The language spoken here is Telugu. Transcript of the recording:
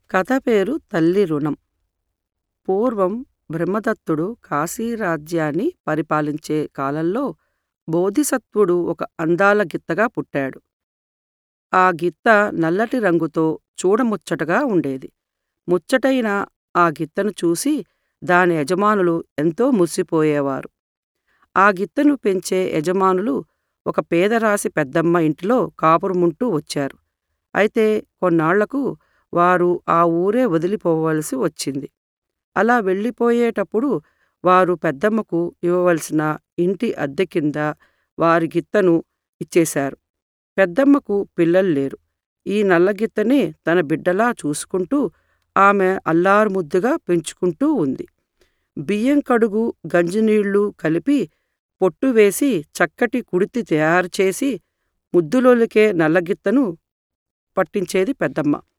కథ పేరు తల్లి రుణం పూర్వం బ్రహ్మదత్తుడు కాశీరాజ్యాన్ని పరిపాలించే కాలంలో బోధిసత్వుడు ఒక అందాల గిత్తగా పుట్టాడు. ఆ గిత్త నల్లటి రంగుతో చూడముచ్చటగా ఉండేది. ముచ్చటైన ఆ గిత్తను చూసి దాని యజమానులు ఎంతో మురిసిపోయేవారు. ఆ గిత్తను పెంచే యజమానులు ఒక పేదరాశి పెద్దమ్మ ఇంటిలో కాపురముంటూ వచ్చారు. అయితే కొన్నాళ్ళకు వారు ఆ ఊరే వదిలిపోవలసి వచ్చింది. అలా వెళ్ళిపోయేటప్పుడు వారు పెద్దమ్మకు ఇవ్వవలసిన ఇంటి అద్దె కింద వారి గిత్తను ఇచ్చేశారు. పెద్దమ్మకు పిల్లలు లేరు. ఈ నల్లగిత్తనే తన బిడ్డలా చూసుకుంటూ ఆమె అల్లారుముద్దుగా పెంచుకుంటూ ఉంది. బియ్యం కడుగు గంజినీళ్ళు కలిపి పొట్టు వేసి చక్కటి కుడితి తయారుచేసి ముద్దులోలికే నల్లగిత్తను పట్టించేది పెద్దమ్మ.